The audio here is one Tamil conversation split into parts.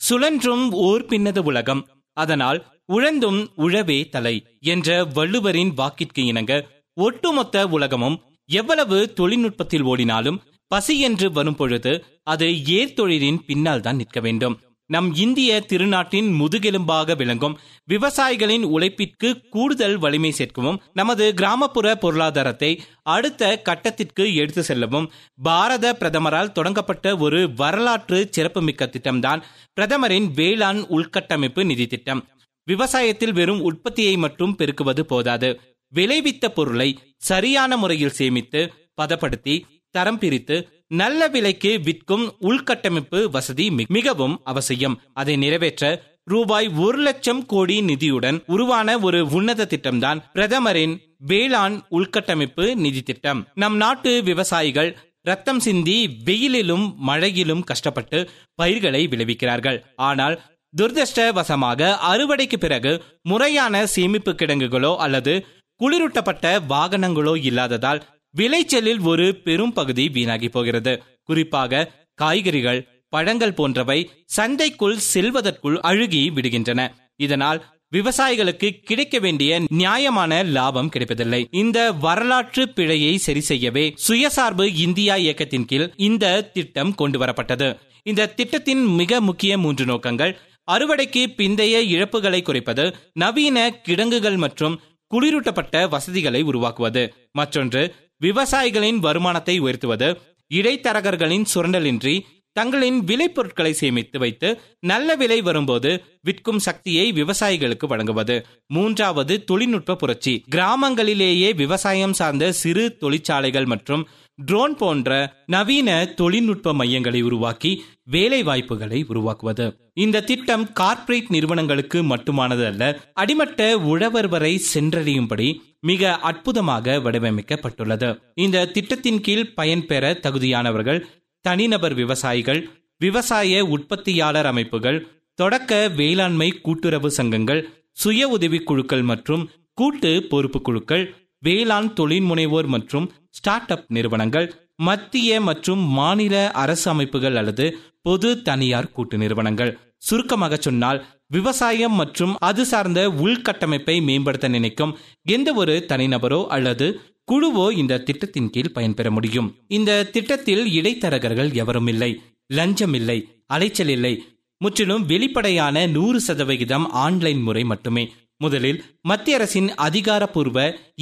சுழன்றும் ஓர் பின்னது உலகம் அதனால் உழந்தும் உழவே தலை என்ற வள்ளுவரின் வாக்கிற்கு இணங்க ஒட்டுமொத்த உலகமும் எவ்வளவு தொழில்நுட்பத்தில் ஓடினாலும் பசி என்று வரும் பொழுது அது ஏர்தொழிலின் பின்னால் தான் நிற்க வேண்டும் நம் இந்திய திருநாட்டின் முதுகெலும்பாக விளங்கும் விவசாயிகளின் உழைப்பிற்கு கூடுதல் வலிமை சேர்க்கவும் நமது கிராமப்புற பொருளாதாரத்தை அடுத்த கட்டத்திற்கு எடுத்து செல்லவும் பாரத பிரதமரால் தொடங்கப்பட்ட ஒரு வரலாற்று சிறப்புமிக்க திட்டம்தான் பிரதமரின் வேளாண் உள்கட்டமைப்பு நிதி திட்டம் விவசாயத்தில் வெறும் உற்பத்தியை மட்டும் பெருக்குவது போதாது விளைவித்த பொருளை சரியான முறையில் சேமித்து பதப்படுத்தி தரம் பிரித்து நல்ல விலைக்கு விற்கும் உள்கட்டமைப்பு வசதி மி- மிகவும் அவசியம் அதை நிறைவேற்ற ரூபாய் ஒரு லட்சம் கோடி நிதியுடன் உருவான ஒரு உன்னத திட்டம்தான் பிரதமரின் வேளாண் உள்கட்டமைப்பு நிதி திட்டம் நம் நாட்டு விவசாயிகள் ரத்தம் சிந்தி வெயிலிலும் மழையிலும் கஷ்டப்பட்டு பயிர்களை விளைவிக்கிறார்கள் ஆனால் துரதிருஷ்டவசமாக அறுவடைக்கு பிறகு முறையான சேமிப்பு கிடங்குகளோ அல்லது குளிரூட்டப்பட்ட வாகனங்களோ இல்லாததால் விளைச்சலில் ஒரு பெரும் பகுதி வீணாகி போகிறது குறிப்பாக காய்கறிகள் பழங்கள் போன்றவை சந்தைக்குள் செல்வதற்குள் அழுகி விடுகின்றன இதனால் விவசாயிகளுக்கு கிடைக்க வேண்டிய நியாயமான லாபம் கிடைப்பதில்லை இந்த வரலாற்று பிழையை சரி செய்யவே சுயசார்பு இந்தியா இயக்கத்தின் கீழ் இந்த திட்டம் கொண்டு வரப்பட்டது இந்த திட்டத்தின் மிக முக்கிய மூன்று நோக்கங்கள் அறுவடைக்கு பிந்தைய இழப்புகளை குறைப்பது நவீன கிடங்குகள் மற்றும் குளிரூட்டப்பட்ட வசதிகளை உருவாக்குவது மற்றொன்று விவசாயிகளின் வருமானத்தை உயர்த்துவது இடைத்தரகர்களின் சுரண்டலின்றி தங்களின் விளைபொருட்களை சேமித்து வைத்து நல்ல விலை வரும்போது விற்கும் சக்தியை விவசாயிகளுக்கு வழங்குவது மூன்றாவது தொழில்நுட்ப புரட்சி கிராமங்களிலேயே விவசாயம் சார்ந்த சிறு தொழிற்சாலைகள் மற்றும் ட்ரோன் போன்ற நவீன தொழில்நுட்ப மையங்களை உருவாக்கி வேலை வாய்ப்புகளை உருவாக்குவது இந்த திட்டம் கார்ப்பரேட் நிறுவனங்களுக்கு மட்டுமானது அல்ல அடிமட்ட உழவர் வரை சென்றடையும்படி மிக அற்புதமாக வடிவமைக்கப்பட்டுள்ளது இந்த திட்டத்தின் கீழ் பயன்பெற தகுதியானவர்கள் தனிநபர் விவசாயிகள் விவசாய உற்பத்தியாளர் அமைப்புகள் தொடக்க வேளாண்மை கூட்டுறவு சங்கங்கள் சுய உதவி குழுக்கள் மற்றும் கூட்டு பொறுப்பு குழுக்கள் வேளாண் தொழில் முனைவோர் மற்றும் ஸ்டார்ட் அப் நிறுவனங்கள் மத்திய மற்றும் மாநில அரசு அமைப்புகள் அல்லது பொது தனியார் கூட்டு நிறுவனங்கள் சுருக்கமாக சொன்னால் விவசாயம் மற்றும் அது சார்ந்த உள்கட்டமைப்பை மேம்படுத்த நினைக்கும் எந்த ஒரு தனிநபரோ அல்லது குழுவோ இந்த திட்டத்தின் கீழ் பயன்பெற முடியும் இந்த திட்டத்தில் இடைத்தரகர்கள் எவரும் இல்லை லஞ்சம் இல்லை அலைச்சல் இல்லை முற்றிலும் வெளிப்படையான நூறு சதவிகிதம் ஆன்லைன் முறை மட்டுமே முதலில் மத்திய அரசின் அதிகாரப்பூர்வ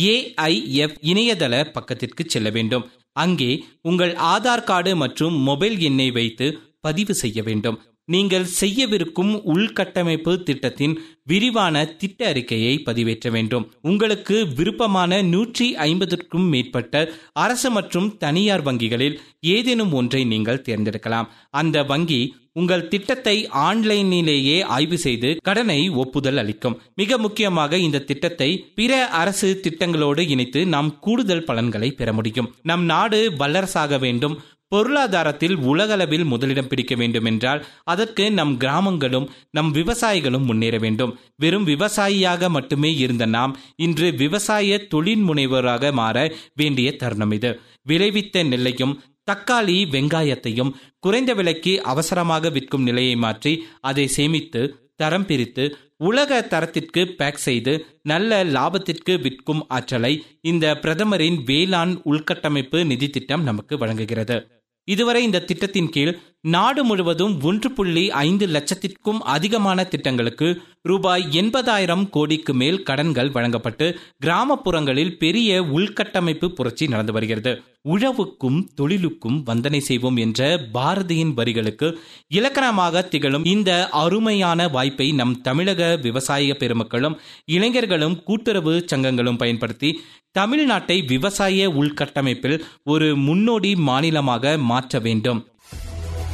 ஏஐஎஃப் இணையதள பக்கத்திற்கு செல்ல வேண்டும் அங்கே உங்கள் ஆதார் கார்டு மற்றும் மொபைல் எண்ணை வைத்து பதிவு செய்ய வேண்டும் நீங்கள் செய்யவிருக்கும் உள்கட்டமைப்பு திட்டத்தின் விரிவான திட்ட அறிக்கையை பதிவேற்ற வேண்டும் உங்களுக்கு விருப்பமான நூற்றி ஐம்பதுக்கும் மேற்பட்ட அரசு மற்றும் தனியார் வங்கிகளில் ஏதேனும் ஒன்றை நீங்கள் தேர்ந்தெடுக்கலாம் அந்த வங்கி உங்கள் திட்டத்தை ஆன்லைனிலேயே ஆய்வு செய்து கடனை ஒப்புதல் அளிக்கும் மிக முக்கியமாக இந்த திட்டத்தை பிற அரசு திட்டங்களோடு இணைத்து நாம் கூடுதல் பலன்களை பெற முடியும் நம் நாடு வல்லரசாக வேண்டும் பொருளாதாரத்தில் உலகளவில் முதலிடம் பிடிக்க வேண்டும் என்றால் அதற்கு நம் கிராமங்களும் நம் விவசாயிகளும் முன்னேற வேண்டும் வெறும் விவசாயியாக மட்டுமே இருந்த நாம் இன்று விவசாய தொழில் முனைவராக மாற வேண்டிய தருணம் இது விளைவித்த நெல்லையும் தக்காளி வெங்காயத்தையும் குறைந்த விலைக்கு அவசரமாக விற்கும் நிலையை மாற்றி அதை சேமித்து தரம் பிரித்து உலக தரத்திற்கு பேக் செய்து நல்ல லாபத்திற்கு விற்கும் ஆற்றலை இந்த பிரதமரின் வேளாண் உள்கட்டமைப்பு நிதி திட்டம் நமக்கு வழங்குகிறது இதுவரை இந்த திட்டத்தின் கீழ் நாடு முழுவதும் ஒன்று புள்ளி ஐந்து லட்சத்திற்கும் அதிகமான திட்டங்களுக்கு ரூபாய் எண்பதாயிரம் கோடிக்கு மேல் கடன்கள் வழங்கப்பட்டு கிராமப்புறங்களில் பெரிய உள்கட்டமைப்பு புரட்சி நடந்து வருகிறது உழவுக்கும் தொழிலுக்கும் வந்தனை செய்வோம் என்ற பாரதியின் வரிகளுக்கு இலக்கணமாக திகழும் இந்த அருமையான வாய்ப்பை நம் தமிழக விவசாய பெருமக்களும் இளைஞர்களும் கூட்டுறவு சங்கங்களும் பயன்படுத்தி தமிழ்நாட்டை விவசாய உள்கட்டமைப்பில் ஒரு முன்னோடி மாநிலமாக மாற்ற வேண்டும்